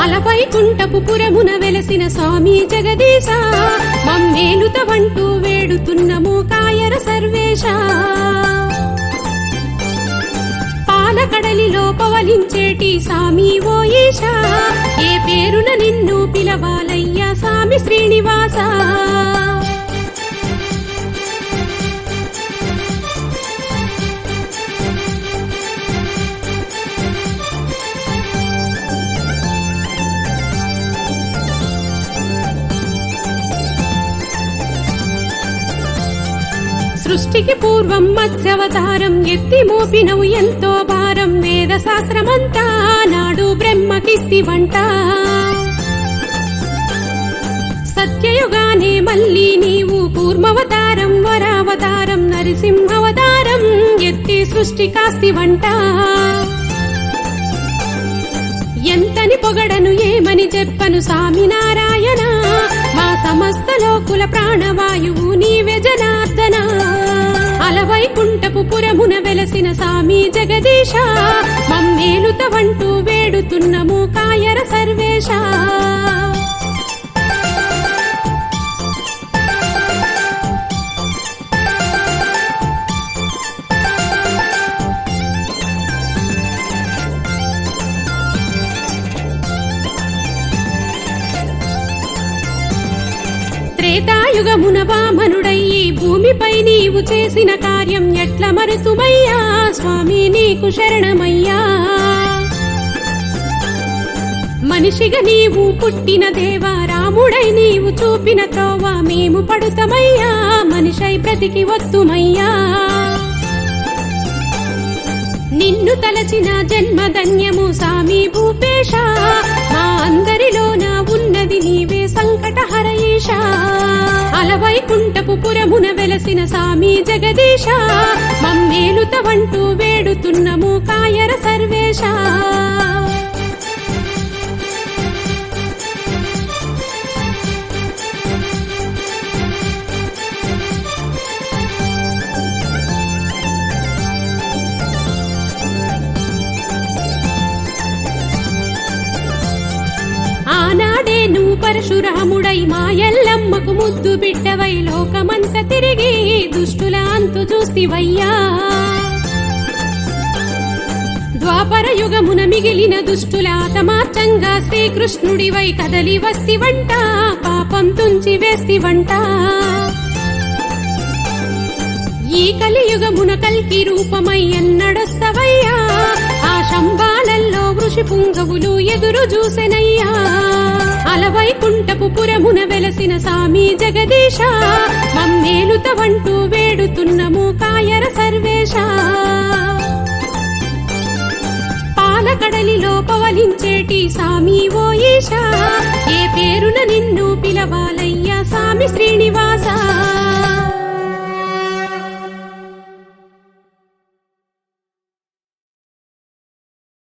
అలవైకుంఠపు పురమున వెలసిన స్వామి జగదీశ మమ్మేలుత వంటూ వేడుతున్నము కాయర సర్వేశ పాలకడలిలో పవలించేటి సామి ఓ ఈశా ఏ పేరున నిన్ను పిలవాలయ్యా సామి శ్రీనివాస సృష్టికి పూర్వం మత్స్యవతారం ఎత్తి మోపినవు ఎంతో భారం వేద శాస్త్రమంతా నాడు బ్రహ్మకిస్తి వంట సత్యయుగానే మళ్ళీ నీవు కూర్మవతారం వరావతారం నరసింహవతారం ఎత్తి సృష్టి కాస్తి వంట ఎంతని పొగడను ఏమని చెప్పను సామి నారాయణ మా సమస్త లోకుల ప్రాణవాయువు నీవే జనార్దన అలవైకుంఠపు పురమున వెలసిన సామి జగదీశ మమ్మేలుత వంటూ వేడుతున్నము కాయర సర్వేశ త్రేతాయుగమున వామనుడయ్యి భూమిపై నీవు చేసిన కార్యం ఎట్ల మరుతుమయ్యా స్వామి నీకు శరణమయ్యా మనిషిగా నీవు పుట్టిన దేవా రాముడై నీవు చూపిన త్రోవ మేము పడుతమయ్యా మనిషై బ్రతికి వత్తుమయ్యా నిన్ను తలచిన జన్మధన్యము సామి భూపేశ మా అందరిలోన ఉన్నది నీవే సంకటహర ఈశ అలవైకుంఠపు పురమున వెలసిన సామి జగదీశ మమ్మేలుత వంటూ వేడుతున్నము కాయర సర్వేశ ఆనాడే నువ్వు పరశురాముడై మా ఎల్లమ్మకు ముద్దు బిడ్డవై లోకమంత తిరిగి దుష్టుల అంతు చూస్తివయ్యా ద్వాపర యుగమున మిగిలిన దుష్టుల తమార్చంగా శ్రీకృష్ణుడివై కదలి వస్తివంట పాపం తుంచి వేస్తివంట ఈ కలియుగమున కల్కి రూపమై ఎన్నడొస్తవయ్యా ఆ శంబాలల్లో వృషి పుంగవులు ఎదురు చూసెనయ్యా అలవైకుంఠపు పురమున వెలసిన సామి జగదీశ మమ్మేలుత వంటూ వేడుతున్నము కాయర సర్వేశ పాలకడలిలో పవలించేటి సామి ఓ ఈశా ఏ పేరున నిన్ను పిలవాలయ్యా సామి శ్రీనివాస